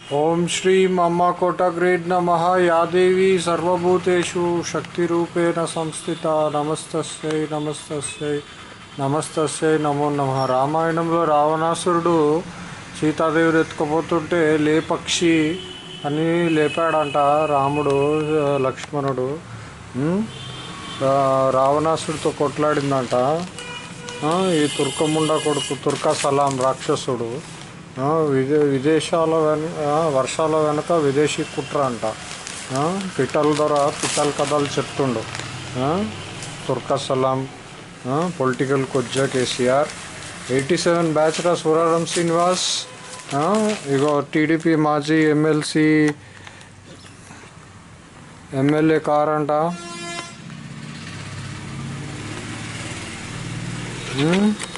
ఓం శ్రీం అమ్మ కోటగ్రేడ్ నమ యాదేవి సర్వభూతేషు శక్తిరూపేణ సంస్థిత నమస్తస్యై నమస్తస్యై నమస్తస్యై నమో నమ రామాయణంలో రావణాసురుడు సీతాదేవిని ఎత్తుకుపోతుంటే లేపక్షి అని లేపాడంట రాముడు ఆ, లక్ష్మణుడు ఉమ్, ఆ, రావణాసుడితో కొట్లాడిందంట ఆ, ఈ తుర్కముండ కొడుకు తుర్కా సలాం రాక్షసుడు ఆ, విదే విదేశాల వెన ఆ, వర్షాల వెనక విదేశీ కుట్ర అంట ఆ, పిట్టల ద్వారా పిట్టల కథలు చెప్తుండు ఆ, తుర్కా సలాం పొలిటికల్ కొజ్జా కేసీఆర్ ఎయిటీ సెవెన్ బ్యాచ్ రా సురారం శ్రీనివాస్ ఆ, ఇగో టీడీపీ మాజీ ఎమ్మెల్సీ ఎమ్మెల్యే కార్ అంట ఉమ్,